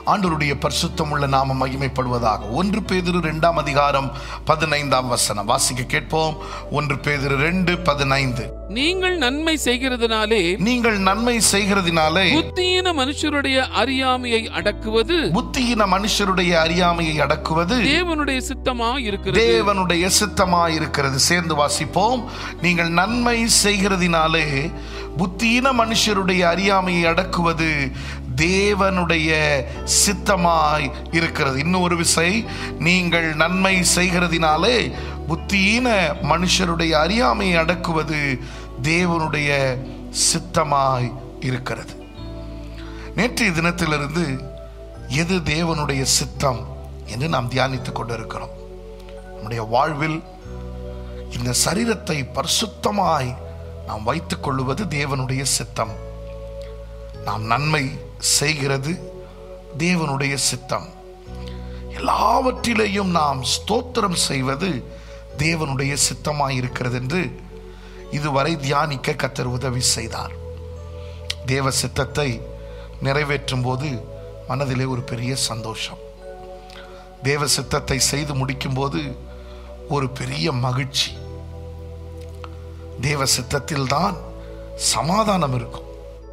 ஆண்டவருடைய பரிசுத்தம் உள்ள நாம மகிமைப்படுவதாக ஒன்று பேதிரு இரண்டாம் அதிகாரம் பதினைந்தாம் வசனம் வாசிக்க கேட்போம் ஒன்று பேதிரு ரெண்டு பதினைந்து நீங்கள் நன்மை செய்கிறதுனாலே நீங்கள் நன்மை செய்கிறதினாலே புத்தியீன மனுஷருடைய அறியாமையை அடக்குவது புத்தியின மனுஷருடைய அறியாமையை அடக்குவது தேவனுடைய சித்தமா இருக்கிறது தேவனுடைய சித்தமாயிருக்கிறது சேர்ந்து வாசிப்போம் நீங்கள் நன்மை செய்கிறதினாலே புத்தியின மனுஷருடைய அறியாமையை அடக்குவது தேவனுடைய சித்தமாய் இருக்கிறது இன்னும் ஒரு விசை நீங்கள் நன்மை செய்கிறதினாலே புத்தியின மனுஷருடைய அறியாமையை அடக்குவது தேவனுடைய சித்தமாய் இருக்கிறது நேற்றைய தினத்திலிருந்து எது தேவனுடைய சித்தம் என்று நாம் தியானித்துக் கொண்டிருக்கிறோம் நம்முடைய வாழ்வில் இந்த சரீரத்தை பரிசுத்தமாய் நாம் வைத்துக் கொள்ளுவது தேவனுடைய சித்தம் நாம் நன்மை செய்கிறது தேவனுடைய சித்தம் எல்லாவற்றிலேயும் நாம் ஸ்தோத்திரம் செய்வது தேவனுடைய சித்தமாய் இருக்கிறது என்று இதுவரை தியானிக்க கத்தர் உதவி செய்தார் தேவ சித்தத்தை நிறைவேற்றும் போது மனதிலே ஒரு பெரிய சந்தோஷம் தேவ சித்தத்தை செய்து முடிக்கும்போது ஒரு பெரிய மகிழ்ச்சி தேவ சித்தத்தில் தான் சமாதானம் இருக்கும்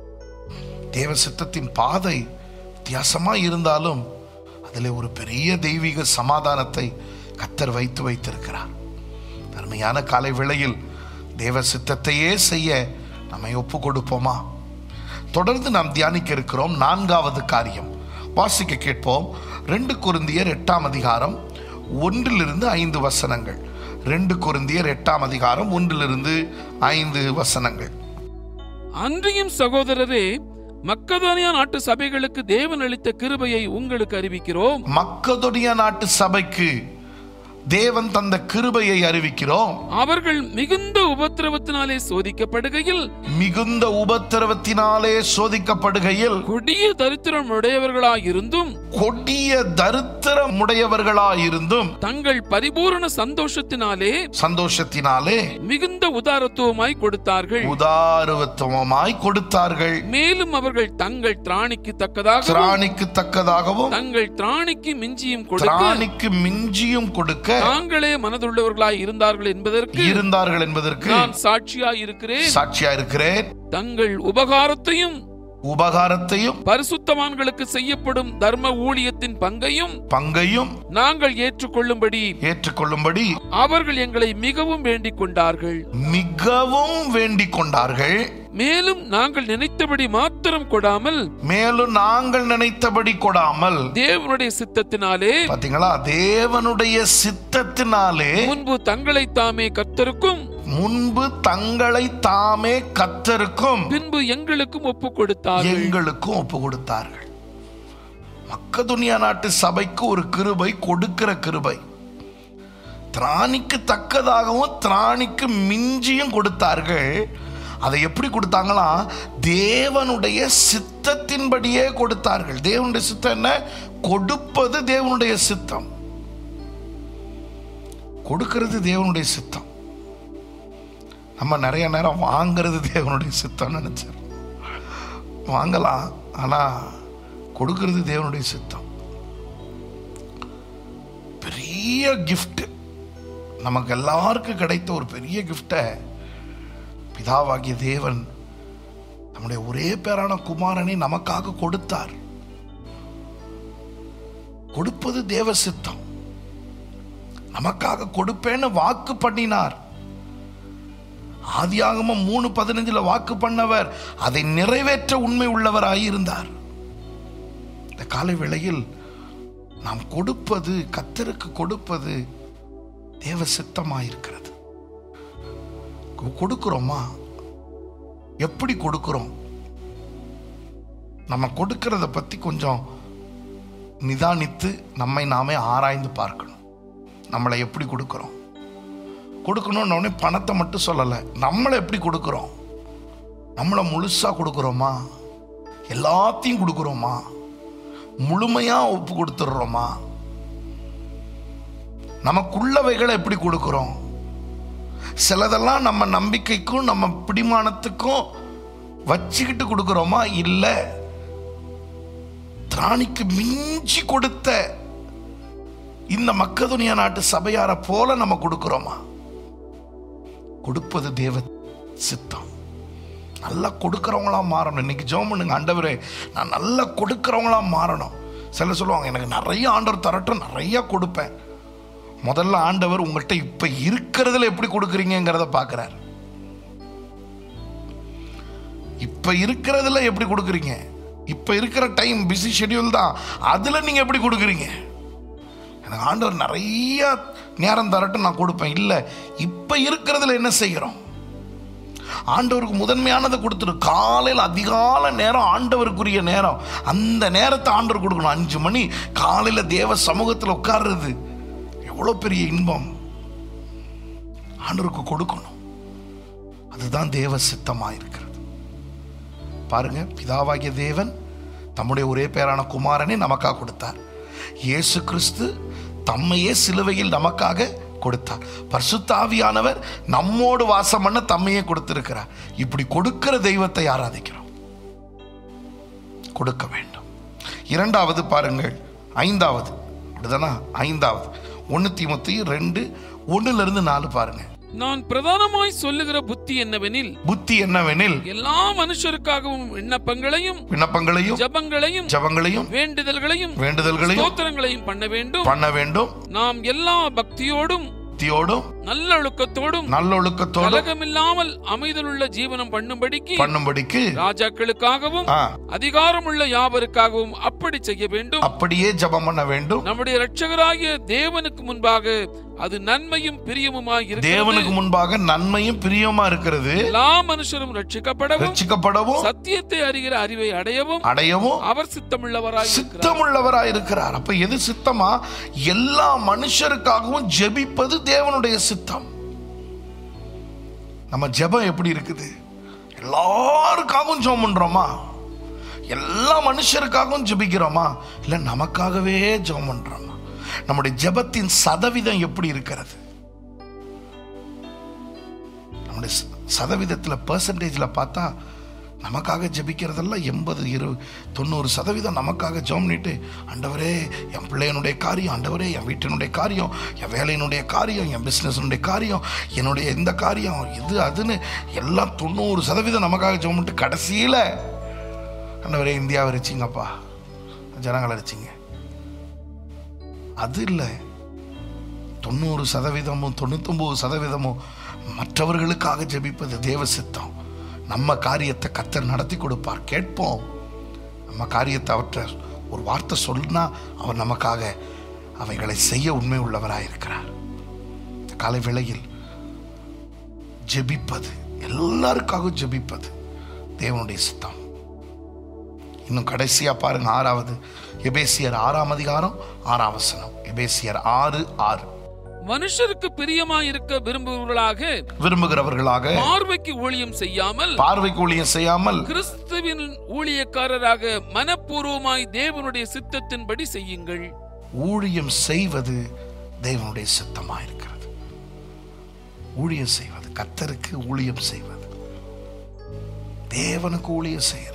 தேவ சித்தத்தின் பாதை வித்தியாசமாய் இருந்தாலும் அதில் ஒரு பெரிய தெய்வீக சமாதானத்தை கத்தர் வைத்து வைத்திருக்கிறார் அருமையான காலை வேளையில் தேவ சித்தத்தையே செய்ய நம்மை ஒப்பு கொடுப்போமா தொடர்ந்து நாம் தியானிக்க இருக்கிறோம் நான்காவது காரியம் வாசிக்க கேட்போம் ரெண்டு குருந்தியர் எட்டாம் அதிகாரம் ஒன்றிலிருந்து ஐந்து வசனங்கள் ரெண்டு குருந்தியர் எட்டாம் அதிகாரம் ஒன்றிலிருந்து ஐந்து வசனங்கள் அன்றியும் சகோதரரே மக்கதோனியா நாட்டு சபைகளுக்கு தேவன் அளித்த கிருபையை உங்களுக்கு அறிவிக்கிறோம் மக்கதொடிய நாட்டு சபைக்கு தேவன் தந்த கிருபையை அறிவிக்கிறோம் அவர்கள் மிகுந்த உபத்திரவத்தினாலே சோதிக்கப்படுகையில் மிகுந்த உபத்திரவத்தினாலே சோதிக்கப்படுகையில் கொடிய தரித்திரம் உடையவர்களாயிருந்தும் கொடிய தரித்திரமுடையவர்களாயிருந்தும் தங்கள் பரிபூரண சந்தோஷத்தினாலே சந்தோஷத்தினாலே மிகுந்த உதாரத்துவமாய் கொடுத்தார்கள் உதாரவத்துவமாய் கொடுத்தார்கள் மேலும் அவர்கள் தங்கள் திராணிக்கு தக்கதாக திராணிக்கு தக்கதாகவும் தங்கள் திராணிக்கு மிஞ்சியும் கொடுக்க திராணிக்கு மிஞ்சியும் கொடுக்க தாங்களே மனதுள்ளவர்களாய் இருந்தார்கள் என்பதற்கு இருந்தார்கள் என்பதற்கு நான் சாட்சியாய் இருக்கிறேன் சாட்சியா இருக்கிறேன் தங்கள் உபகாரத்தையும் உபகாரத்தையும் பரிசுத்தவான்களுக்கு செய்யப்படும் தர்ம ஊழியத்தின் பங்கையும் பங்கையும் நாங்கள் ஏற்றுக்கொள்ளும்படி ஏற்றுக்கொள்ளும்படி அவர்கள் எங்களை மிகவும் வேண்டிக் கொண்டார்கள் மிகவும் வேண்டிக் கொண்டார்கள் மேலும் நாங்கள் நினைத்தபடி மாத்திரம் கொடாமல் மேலும் நாங்கள் நினைத்தபடி கொடாமல் தேவனுடைய சித்தத்தினாலே பாத்தீங்களா தேவனுடைய சித்தத்தினாலே முன்பு தங்களை தாமே கர்த்தருக்கும் முன்பு தங்களை தாமே கத்தருக்கும் பின்பு எங்களுக்கும் ஒப்பு கொடுத்தார்கள் எங்களுக்கும் ஒப்பு கொடுத்தார்கள் மக்கதுனியா நாட்டு சபைக்கு ஒரு கிருபை கொடுக்கிற கிருபை திராணிக்கு தக்கதாகவும் திராணிக்கு மிஞ்சியும் கொடுத்தார்கள் அதை எப்படி கொடுத்தாங்களா தேவனுடைய சித்தத்தின்படியே கொடுத்தார்கள் தேவனுடைய சித்தம் என்ன கொடுப்பது தேவனுடைய சித்தம் கொடுக்கிறது தேவனுடைய சித்தம் நம்ம நிறைய நேரம் வாங்கிறது தேவனுடைய சித்தம் நினைச்சிடும் வாங்கலாம் ஆனா கொடுக்கிறது தேவனுடைய சித்தம் பெரிய gift நமக்கு எல்லாருக்கும் கிடைத்த ஒரு பெரிய கிஃப்டை பிதாவாகிய தேவன் நம்முடைய ஒரே பேரான குமாரனை நமக்காக கொடுத்தார் கொடுப்பது தேவ சித்தம் நமக்காக கொடுப்பேன்னு வாக்கு பண்ணினார் ஆதியாகமம் மூணு பதினஞ்சுல வாக்கு பண்ணவர் அதை நிறைவேற்ற உண்மை உள்ளவராய் இருந்தார் இந்த காலை வேளையில் நாம் கொடுப்பது கத்தருக்கு கொடுப்பது தேவ சித்தமாயிருக்கிறது கொ- கொடுக்கிறோமா எப்படி கொடுக்கிறோம் நம்ம கொடுக்கிறத பத்தி கொஞ்சம் நிதானித்து நம்மை நாமே ஆராய்ந்து பார்க்கணும் நம்மளை எப்படி கொடுக்கிறோம் கொடுக்கணும்னு உடனே பணத்தை மட்டும் சொல்லலை நம்மளை எப்படி கொடுக்குறோம் நம்மளை முழுசா கொடுக்குறோமா எல்லாத்தையும் கொடுக்குறோமா முழுமையா ஒப்பு கொடுத்துடுறோமா நமக்குள்ளவைகளை எப்படி கொடுக்குறோம் சிலதெல்லாம் நம்ம நம்பிக்கைக்கும் நம்ம பிடிமானத்துக்கும் வச்சுக்கிட்டு கொடுக்குறோமா இல்லை திராணிக்கு மிஞ்சி கொடுத்த இந்த மக்கதுனியா நாட்டு சபையார போல நம்ம கொடுக்கிறோமா கொடுப்பது தேவ சித்தம் நல்லா கொடுக்கறவங்களா மாறணும் இன்னைக்கு ஜெபம் பண்ணுங்க ஆண்டவரே நான் நல்லா கொடுக்கறவங்களா மாறணும் சிலர் சொல்லுவாங்க எனக்கு நிறைய ஆண்டவர் தரட்டும் நிறைய கொடுப்பேன் முதல்ல ஆண்டவர் உங்கள்கிட்ட இப்ப இருக்கிறதுல எப்படி கொடுக்குறீங்கிறத பார்க்கறார் இப்ப இருக்கிறதுல எப்படி கொடுக்குறீங்க இப்ப இருக்கிற டைம் பிஸி ஷெட்யூல் தான் அதுல நீங்க எப்படி கொடுக்குறீங்க எனக்கு ஆண்டவர் நிறைய நேரம் தரட்டும் நான் கொடுப்பேன் இல்லை இப்ப இருக்கிறதுல என்ன செய்கிறோம் ஆண்டவருக்கு முதன்மையானதை கொடுத்துரு காலையில் அதிகால நேரம் ஆண்டவருக்குரிய நேரம் அந்த நேரத்தை ஆண்டவர் கொடுக்கணும் அஞ்சு மணி காலையில் தேவ சமூகத்தில் உட்கார்றது எவ்வளோ பெரிய இன்பம் ஆண்டவருக்கு கொடுக்கணும் அதுதான் தேவ சித்தமாக இருக்கிறது பாருங்க பிதாவாகிய தேவன் தம்முடைய ஒரே பேரான குமாரனை நமக்காக கொடுத்தார் இயேசு கிறிஸ்து தம்மையே சிலுவையில் நமக்காக கொடுத்தார் பரிசுத்த ஆவியானவர் நம்மோடு வாசம் பண்ண தம்மையே கொடுத்திருக்கிறார் இப்படி கொடுக்கிற தெய்வத்தை ஆராதிக்கிறோம் கொடுக்க வேண்டும் இரண்டாவது பாருங்கள் ஐந்தாவது அப்படிதானா ஐந்தாவது ஒன்று தீமத்தி ரெண்டு ஒண்ணுல இருந்து நாலு பாருங்க நான் பிரதானமாய் சொல்லுகிற புத்தி என்னவெனில் புத்தி என்னவெனில் எல்லா மனுஷருக்காகவும் விண்ணப்பங்களையும் விண்ணப்பங்களையும் ஜபங்களையும் ஜபங்களையும் வேண்டுதல்களையும் வேண்டுதல்களையும் ஸ்தோத்திரங்களையும் பண்ண வேண்டும் பண்ண வேண்டும் நாம் எல்லா பக்தியோடும் புத்தியோடும் நல்லொழுக்கத்தோடும் நல்லொழுக்கத்தோடும் கலகமில்லாமல் அமைதலுள்ள ஜீவனம் பண்ணும்படிக்கு பண்ணும்படிக்கு ராஜாக்களுக்காகவும் ஆ, அதிகாரமுள்ள யாவருக்காகவும் அப்படி செய்ய வேண்டும் அப்படியே ஜெபம் பண்ண வேண்டும் நம்முடைய இரட்சகராகிய தேவனுக்கு முன்பாக அது நன்மையும் பிரியமுமாய் இருக்கிறது தேவனுக்கு முன்பாக நன்மையும் பிரியமா இருக்கிறது எல்லா மனுஷரும் ரட்சிக்கப்படவும் ரட்சிக்கப்படவும் சத்தியத்தை அறிகிற அறிவை அடையவும் அடையவும் அவர் சித்தமுள்ளவராய் இருக்கிறார் சித்தமுள்ளவராய் இருக்கிறார் அப்ப எது சித்தமா எல்லா மனுஷருக்காகவும் ஜெபிப்பது தேவனுடைய சித்தம் நம்ம ஜெபம் எப்படி இருக்குது எல்லாருக்காகவும் ஜெபம் பண்றோமா எல்லா மனுஷருக்காகவும் ஜெபிக்கிறோமா இல்ல நமக்காகவே ஜெபம் பண்றோமா நம்முடைய ஜெபத்தின் சதவீதம் எப்படி இருக்கிறது நம்முடைய ச- சதவீதத்துல பெர்சன்டேஜ்ல பார்த்தா நமக்காக ஜெபிக்கிறதெல்லாம் எண்பது இரு தொண்ணூறு சதவீதம் நமக்காக ஜெபம் பண்ணிட்டு ஆண்டவரே என் பிள்ளையனுடைய காரியம் ஆண்டவரே என் வீட்டினுடைய காரியம் என் வேலையினுடைய காரியம் என் பிஸ்னஸினுடைய காரியம் என்னுடைய இந்த காரியம் இது அதுன்னு எல்லாம் தொண்ணூறு சதவீதம் நமக்காக ஜெபம் பண்ணிட்டு கடைசியில் ஆண்டவரே இந்தியாவை வச்சிங்கப்பா ஜனங்களை வச்சிங்க அது இல்லை தொண்ணூறு சதவீதமும் தொண்ணூத்தொம்பது சதவீதமும் மற்றவர்களுக்காக ஜெபிப்பது தேவ சித்தம் நம்ம காரியத்தை கத்தர் நடத்தி கொடுப்பார் கேட்போம் நம்ம காரியத்தை அவற்றை ஒரு வார்த்தை சொன்னா அவர் நமக்காக அவைகளை செய்ய உண்மை உள்ளவராக இருக்கிறார் இந்த காலை வேளையில் ஜெபிப்பது எல்லாருக்காகவும் ஜெபிப்பது தேவனுடைய சித்தம் இன்னும் கடைசியா பாருங்க ஆறாவது எபேசியர் ஆறாம் அதிகாரம் ஆறாம் வசனம் எபேசியர் ஆறு ஆறு மனுஷருக்கு பிரியமாய் இருக்க விரும்புபவர்களாக விரும்புகிறவர்களாக பார்வைக்கு ஊழியம் செய்யாமல் பார்வைக்கு ஊழியம் செய்யாமல் கிறிஸ்துவின் ஊழியக்காரராக மனப்பூர்வமாய் தேவனுடைய சித்தத்தின்படி செய்யுங்கள் ஊழியம் செய்வது தேவனுடைய சித்தமாக இருக்கிறது ஊழியம் செய்வது கத்தருக்கு ஊழியம் செய்வது தேவனுக்கு ஊழியம் செய்கிறது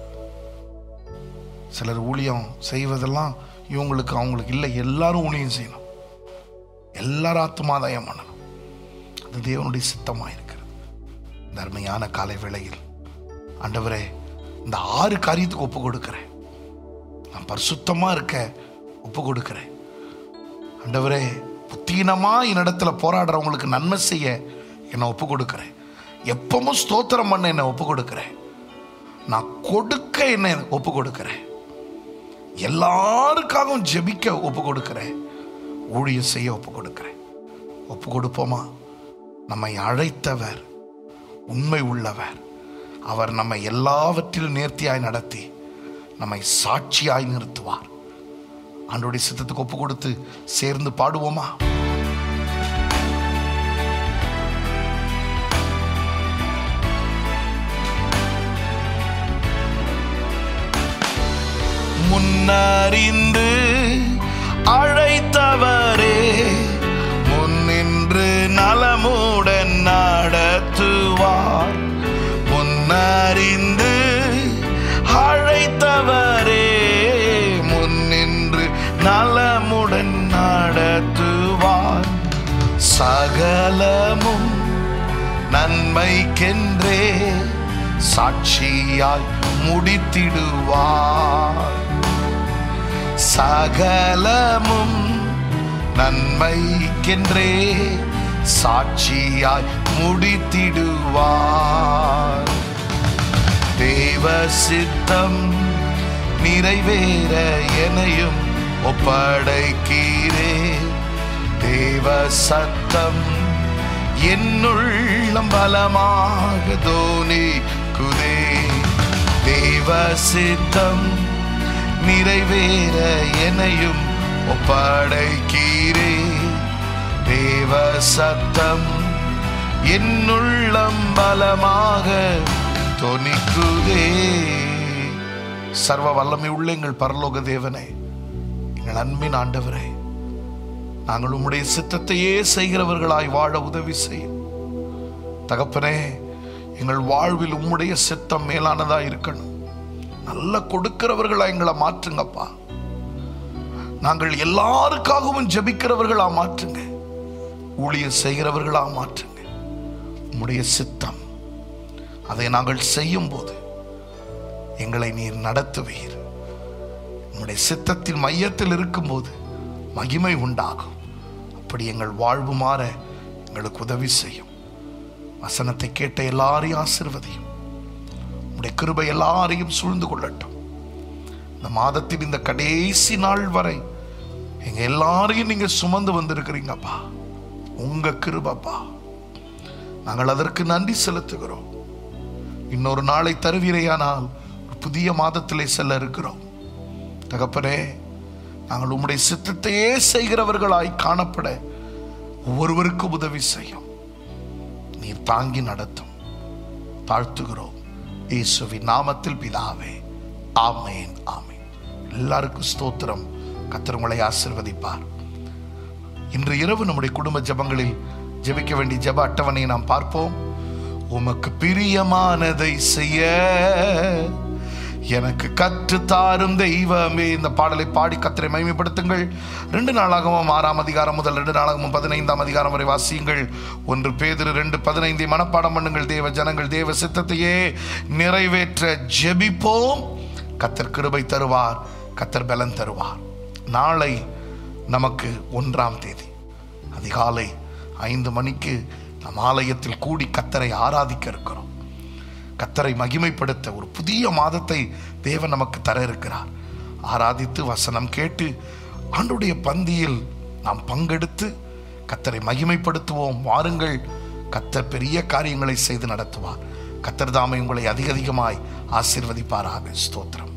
சிலர் ஊழியம் செய்வதெல்லாம் இவங்களுக்கு அவங்களுக்கு இல்லை எல்லாரும் ஊழியம் செய்யணும் எல்லாரும் ஆத்மாதாயம் பண்ணணும் அது தேவனுடைய சித்தமாக இருக்கிறது இந்த அருமையான காலை வேளையில் ஆண்டவரே இந்த ஆறு காரியத்துக்கு ஒப்பு கொடுக்கிறேன் நான் பரிசுத்தமா இருக்க ஒப்பு கொடுக்கிறேன் ஆண்டவரே புத்தீனமா என்னிடத்துல போராடுறவங்களுக்கு நன்மை செய்ய என்னை ஒப்பு கொடுக்கிறேன் எப்பவும் ஸ்தோத்திரம் பண்ண என்னை ஒப்பு கொடுக்கிறேன் நான் கொடுக்க என்னை ஒப்பு கொடுக்கிறேன் எல்லாருக்காகவும் ஜெபிக்க ஒப்பு கொடுக்கிறேன் ஊழியம் செய்ய ஒப்பு கொடுக்கிறேன் ஒப்பு கொடுப்போமா நம்மை அழைத்தவர் உண்மை உள்ளவர் அவர் நம்மை எல்லாவற்றிலும் நேர்த்தியாய் நடத்தி நம்மை சாட்சியாய் நிறுத்துவார் ஆண்டோடைய சித்தத்துக்கு ஒப்பு கொடுத்து சேர்ந்து பாடுவோமா முன்னறிந்து அழைத்தவரே முன்னின்று நலமுடன் நடத்துவார் முன்னறிந்து அழைத்தவரே நலமுடன் நடத்துவார் சகலமும் நன்மைக்கென்றே சாட்சியாய் முடித்திடுவார் சகலமும் நன்மைக்கென்றே சாட்சியாய் முடித்திடுவார் தேவ சித்தம் நிறைவேற எனையும் ஒப்படைக்கீரே தேவ சத்தம் என்னுள்ளம் பலமாக தோனிக்குதே தேவ சித்தம் நிறைவேற எனையும் ஒப்படைக்கீரே தேவ சத்தம் என்னுள்ளம் பலமாக தொனிக்குதே சர்வ வல்லமை உள்ள எங்கள் பரலோக தேவனே எங்கள் அன்பின் ஆண்டவரே நாங்கள் உம்முடைய சித்தத்தையே செய்கிறவர்களாய் வாழ உதவி செய்யும் தகப்பனே எங்கள் வாழ்வில் உம்முடைய சித்தம் மேலானதா இருக்கணும் நல்ல கொடுக்கிறவர்களா எங்களை மாற்றுங்கப்பா நாங்கள் எல்லாருக்காகவும் ஜெபிக்கிறவர்களா மாற்றுங்க ஊழியம் செய்கிறவர்களா மாற்றுங்க உம்முடைய சித்தம் அதை நாங்கள் செய்யும் போது எங்களை நீர் நடத்துவீர் உம்முடைய சித்தத்தின் மையத்தில் இருக்கும்போது மகிமை உண்டாகும் அப்படி எங்கள் வாழ்வு மாற எங்களுக்கு உதவி செய்யும் வசனத்தை கேட்ட எல்லாரையும் ஆசிர்வதியும் உம்முடைய கிருபை எல்லாரையும் சூழ்ந்து கொள்ளட்டும் இந்த மாதத்தின் இந்த கடைசி நாள் வரை எங்க எல்லாரையும் நீங்க சுமந்து வந்திருக்கிறீங்கப்பா உங்க கிருபப்பா நாங்கள் அதற்கு நன்றி செலுத்துகிறோம் இன்னொரு நாளை தருவீரையானால் ஒரு புதிய மாதத்திலே செல்ல இருக்கிறோம் தகப்பனே நாங்கள் உம்முடைய சித்தத்தையே செய்கிறவர்களாய் காணப்பட ஒவ்வொருவருக்கும் உதவி செய்யும் நீர் தாங்கி நடத்தும் தாழ்த்துகிறோம் இயேசுவின் நாமத்தில் பிதாவே ஆமேன் ஆமேன் எல்லாருக்கும் ஸ்தோத்திரம் கர்த்தர் உங்களை ஆசிர்வதிப்பார் இன்று இரவு நம்முடைய குடும்ப ஜெபங்களில் ஜெபிக்க வேண்டிய ஜெப அட்டவணையை நாம் பார்ப்போம் உமக்கு பிரியமானதை செய்ய எனக்கு கற்று தாரும் தெய்வமே இந்த பாடலை பாடி கத்தரை மகிமைப்படுத்துங்கள் ரெண்டு நாளாகவும் ஆறாம் அதிகாரம் முதல் ரெண்டு நாளாகவும் பதினைந்தாம் அதிகாரம் வரை வாசியுங்கள் ஒன்று பேதிரு ரெண்டு பதினைந்தை மனப்பாடம் பண்ணுங்கள் தேவ ஜனங்கள் தேவ சித்தத்தையே நிறைவேற்ற ஜெபிப்போம் கத்தர் கிருபை தருவார் கத்தர் பலன் தருவார் நாளை நமக்கு ஒன்றாம் தேதி அதிகாலை ஐந்து மணிக்கு நம் ஆலயத்தில் கூடி கத்தரை ஆராதிக்க இருக்கிறோம் கத்தரை மகிமைப்படுத்த ஒரு புதிய மாதத்தை தேவன் நமக்கு தர இருக்கிறார் ஆராதித்து வசனம் கேட்டு ஆண்டுடைய பந்தியில் நாம் பங்கெடுத்து கத்தரை மகிமைப்படுத்துவோம் வாருங்கள் கத்தர் பெரிய காரியங்களை செய்து நடத்துவார் கத்தர் தாமை உங்களை அதிக அதிகமாய் ஆசீர்வதிப்பாராக ஸ்தோத்திரம்